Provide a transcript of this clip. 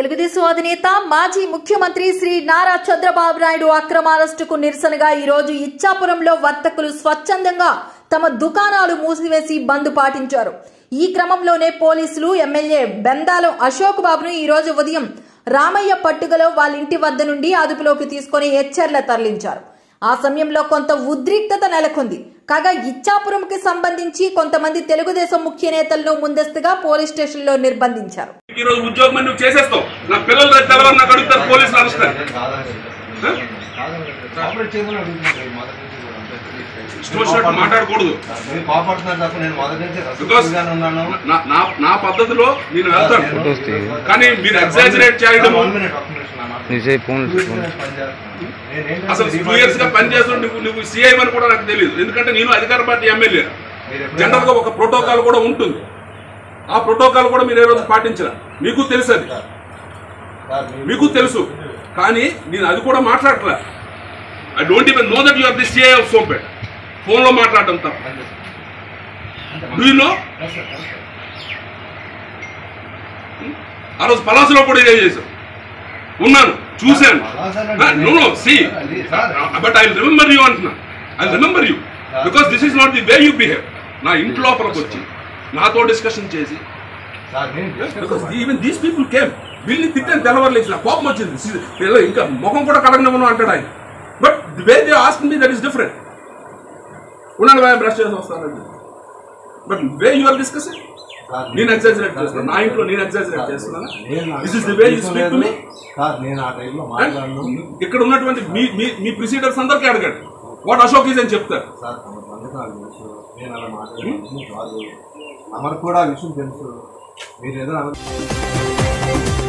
తెలుగుదేశం అధినేత మాజీ ముఖ్యమంత్రి శ్రీ నారా చంద్రబాబు నాయుడు అక్రమ అరెస్టుకు నిరసనగా ఈ రోజు ఇచ్చాపురంలో వర్తకులు స్వచ్ఛందంగా తమ దుకాణాలు మూసివేసి బంద్ పాటించారు ఈ క్రమంలోనే పోలీసులు ఎమ్మెల్యే బెందాలం అశోక్ బాబును ఈ రోజు ఉదయం రామయ్య పట్టుగలో వాళ్ళ ఇంటి వద్ద నుండి అదుపులోకి తీసుకుని హెచ్చర్ల తరలించారు ఆ సమయంలో కొంత ఉద్రిక్తత నెలకొంది కాగా ఇచ్చాపురంకి సంబంధించి కొంతమంది తెలుగుదేశం ముఖ్య నేతలను ముందస్తుగా పోలీస్ స్టేషన్లో నిర్బంధించారు ఈ రోజు ఉద్యోగం అని నువ్వు చేసేస్తావు నా పిల్లలు రేపు తెల్లవారు నాకు అడుగుతారు పోలీసులు అరుస్తారు కాపరేట్ చేయమని అడుగుతున్నాను మొదటి నుంచి కూడా అంతే. ఇష్టం వచ్చినట్టు మాట్లాడకూడదు మీరు కోపడుతున్నారు తప్ప నేను మొదటి నుంచి Because రసూలుగానే ఉన్నాను నా- నా నా పద్ధతిలో నేను వెళ్తాను నేను- కానీ మీరు exaggerate చేయడము- One minute, ఒక్క నిమిషం నా మాట. నిజే ఫోన్ Two years నేను పనిచేస్తున్నాను. నేను ఏంటంటే అసలు టూ డిమాండ్ ఇయర్స్ గా చేసి- పనిచేస్తూ నువ్వు నువ్వు సీఐ అని కూడా నాకు తెలియదు ఎందుకంటే నేను అధికార పార్టీ ఎమ్మెల్యే మీరు ఎప్పుడైనా- జనరల్ గా ఒక ప్రోటోకాల్ కూడా ఉంటుంది ఆ ప్రోటోకాల్ కూడా మీరు ఏ రోజు పాటించరా మీకు తెలుసు అది సార్, మీరు- మీకు తెలుసు కానీ నేను అది కూడా మాట్లాడట్లే I don't even know that your the CI of Sompet phone లో మాట్లాడటం తప్ప అంతే sir. Do you know Yes, sir. Yes, sir. ఆ రోజు పలాసలో కూడా ఇదే చేశాం ఉన్నాను చూశాను పలాసలో నో నో సి అది sir. But I remember you అంటున్నా I remember you because this is not the way you behave నా ఇంటి లోపలికి వచ్చి నాతో డిస్కషన్ చేసి సార్, నేను because even these people came వీళ్ళని తిట్టాను తెల్లవారులేసి నాకు కోపం వచ్చింది సి- వీళ్ళు ఇంకా ముఖం కూడా కడగనివ్వను అంటాడు ఆయన but the way they ask me that is different ఉన్నాను భయ బ్రష్ చేసి వస్తానండి but way you are discussing sir, నేను ఎగ్జాజరేట్ చేస్తున్నాను నా ఇంట్లో నేను ఎగ్జాజరేట్ చేస్తున్నాను నేను నా- this is the way you speak to me sir నేను ఆ టైంలో మాట్లాడను ఇక్కడ ఉన్నటువంటి మీ మీ మీ ప్రిసీడర్స్ అందరికీ అడగండి వాట్ అశోక్ ఈజ్ అని చెప్తారు సార్ కొంతమందికి నాకు తెలుసు నేను అలా మాట్లాడను కాదు అమర్ కూడా ఆ విషయం తెలుసు మీరు ఏదో అన-